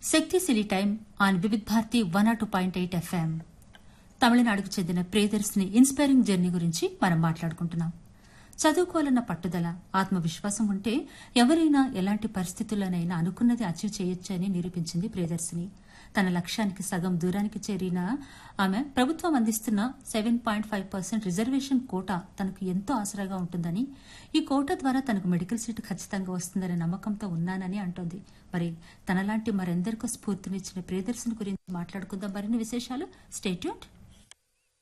శక్తి సిలీ time on Vividh Bharati one two point eight FM తమిళనాడుకు చెందిన ప్రియదర్శిని ఇన్స్పైరింగ్ జర్నీ గురించి మనం మాట్లాడుకుంటున్నాం చదువుకోవాలన్న పట్టుదల ఆత్మవిశ్వాసం ఉంటే ఎవరైనా ఎలాంటి పరిస్థితుల్లోనైనా అనుకున్నది అచీవ్ చేయొచ్చని నిరూపించింది ప్రియదర్శిని తన లక్ష్యానికి సగం దూరానికి చేరిన ఆమె ప్రభుత్వం అందిస్తున్న seven point five percent reservation quota తనకు ఎంతో ఆసరాగా ఉంటుందని ఈ కోటా ద్వారా తనకు మెడికల్ సీటు ఖచ్చితంగా వస్తుందనే నమ్మకంతో ఉన్నానని అంటోంది మరి తనలాంటి మరెందరికో స్ఫూర్తినిచ్చిన ప్రియదర్శిని గురించి మాట్లాడుకుందాం మరిన్ని విశేషాలు స్టేట్యూట్